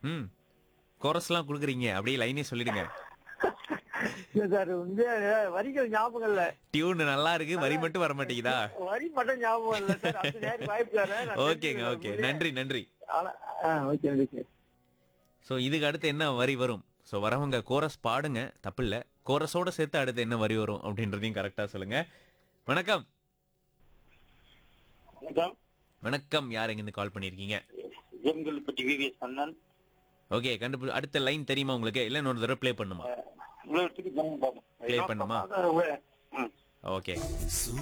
ம் கோரஸ்லாம் கொடுக்குறீங்க அப்படியே லைனே சொல்லிடுங்க இல்ல சார் வந்து வரிகள் ஞாபகம் இல்ல டியூன் நல்லா இருக்கு வரி மட்டும் வர மாட்டேங்குதா வரி மட்டும் ஞாபகம் இல்ல சார் அது நேரம் வாய்ப்பு தரேன் நான் ஓகேங்க ஓகே தெரிஞ்சுக்கிறேன். நன்றி நன்றி ஆனா- ஆ, ஓகே நன்றி சார் ஸோ இதுக்கு அடுத்து என்ன வரி வரும் ஸோ வரவங்க கோரஸ் பாடுங்க தப்பில்ல கோரஸோட சேர்த்து அடுத்து என்ன வரி வரும் அப்படின்றதையும் கரெக்டாக சொல்லுங்க வணக்கம் வணக்கம் வணக்கம் யார் எங்கேருந்து கால் பண்ணியிருக்கீங்க ஜெம்கல்பட்டி விவிஎஸ் கண்ணன் ஓகே கண்டுபிடி அடுத்த லைன் தெரியுமா உங்களுக்கு இல்லை இன்னொரு தடவை ப்ளே பண்ணுமா உலகத்துக்கு ஜம்மு பாபு Play பண்ணுமா? ம் ஓகே